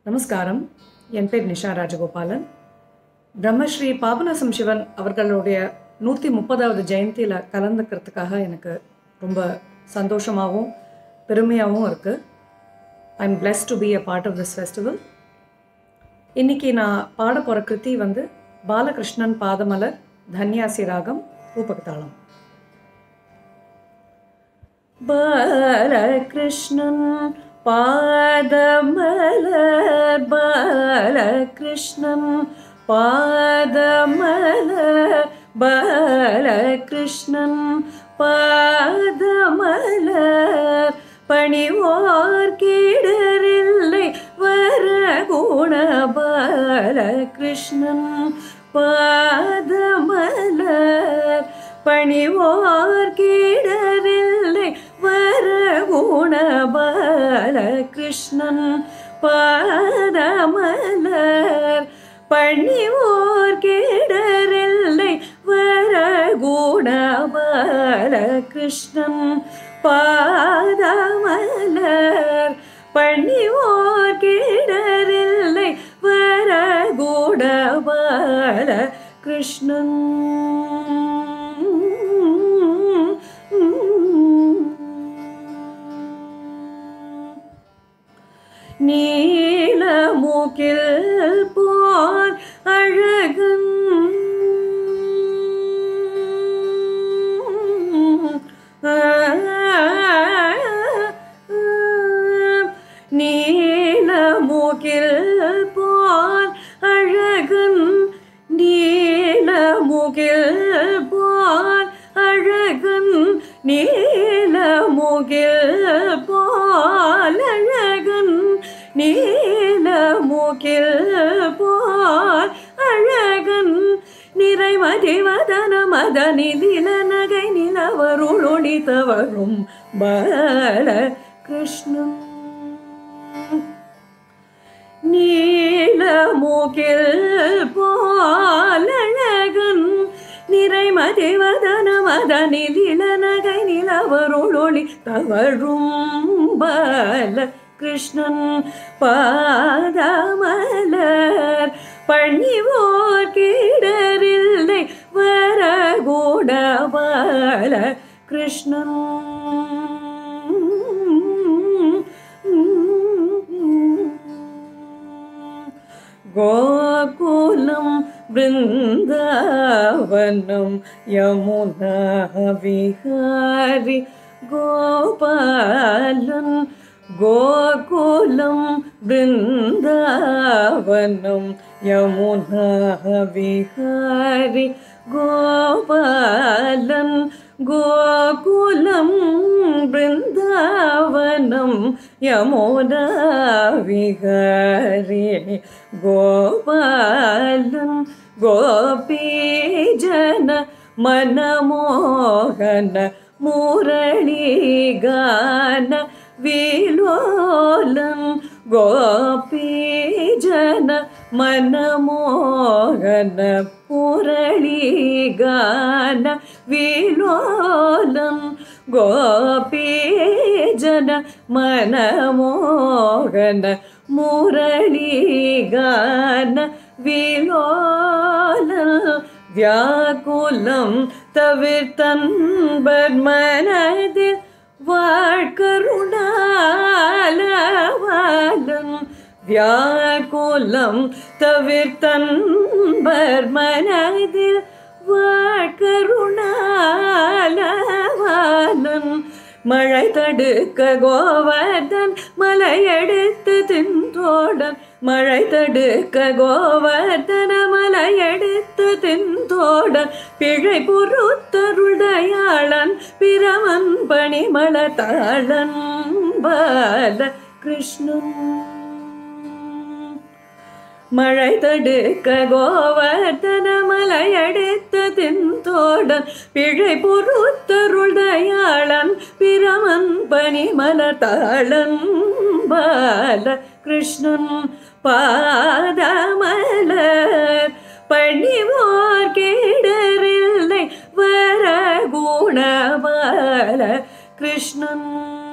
நமஸ்காரம் என் பேர் நிஷா ராஜகோபாலன் பிரம்மஸ்ரீ பாபநாசம் சிவன் அவர்களுடைய நூற்றி முப்பதாவது ஜெயந்தியில் கலந்துக்கிறதுக்காக எனக்கு ரொம்ப சந்தோஷமாகவும் பெருமையாகவும் இருக்குது I am bless to be a part of this festival இன்னைக்கு நான் பாட போகிற கிருதி வந்து பாலகிருஷ்ணன் பாதமலர் தன்யாசி ராகம் ரூபகதாளம் பாலகிருஷ்ணன் பாதமலர் பாலகிருஷ்ணன் பாதமலர் பாலகிருஷ்ணன் பாதமலர் பணிவோர் கீடரில்லை வர குண பாலகிருஷ்ணன் பாதமலர் பணிவோர் கீடரில்லை வர குண பாலகிருஷ்ணன் பாதமலர் பணிவோர் கீடரில்லை வர குண பாலகிருஷ்ணன் பாதமலர் பணிவோர் கீடரில்லை வர குண பால கிருஷ்ணன் நீலமுகில் போர் அழகன் நீலமுகில் போர் அழகன் நீலமுகில் போர் அழகன் நீலமுகில் போல் அழகன் நீலமுகில் போல் அழகன் நிறைமதிவதன மத நிதில நகை நிலவருளொளி தவறும் பால கிருஷ்ணன் நீலமுகில் போல் அழகன் நிறைமதிவதன மத நிதில நகை நிலவருளொளி தவறும் பால கிருஷ்ணன் பாதமலர் பணிவோர் கீடரில்லை வர பால கிருஷ்ணன் கோகுலம் பிருந்தாவனம் யமுனா விஹாரி கோபாலன் கோகுலம் பிருந்தாவனம் யமுனா விஹாரி கோபாலன் கோகுலம் பிருந்தாவனம் யமுனா விஹாரி கோபாலன் கோபீஜன மனமோகன முரளிகான விலோலன் கோபீஜன மனமோகன முரளிகான விலோலன் கோபீஜன மனமோகன முரளிகான விலோலன் வியாக்குலம் தவிர்த்தன்பர் மனதில் வாழ்கருணாலவாலன் வியாக்குலம் தவிர்த்தன்பர் மனதில் வாழ்கருணாலவாலன் மழை தடுக்க கோவர்தன் மலையெடுத்து தின்றோடன் மழை தடுக்க கோவர்தன மலையெடுத்து தின்றோடன் பிழை பொறுத்தருள்தயாளன் பிரமன் பணிமல தாளன் பால கிருஷ்ணன் மழை தடுக்க கோவர்தன மலையெடுத்த தின்தோடன் பிழை பொறுத்தருள் தயாளன் பிரமன் பனிமல தாளன் பால கிருஷ்ணன் பாதமலர் பணிவோர் கேடரில்லை வர குணபால கிருஷ்ணன்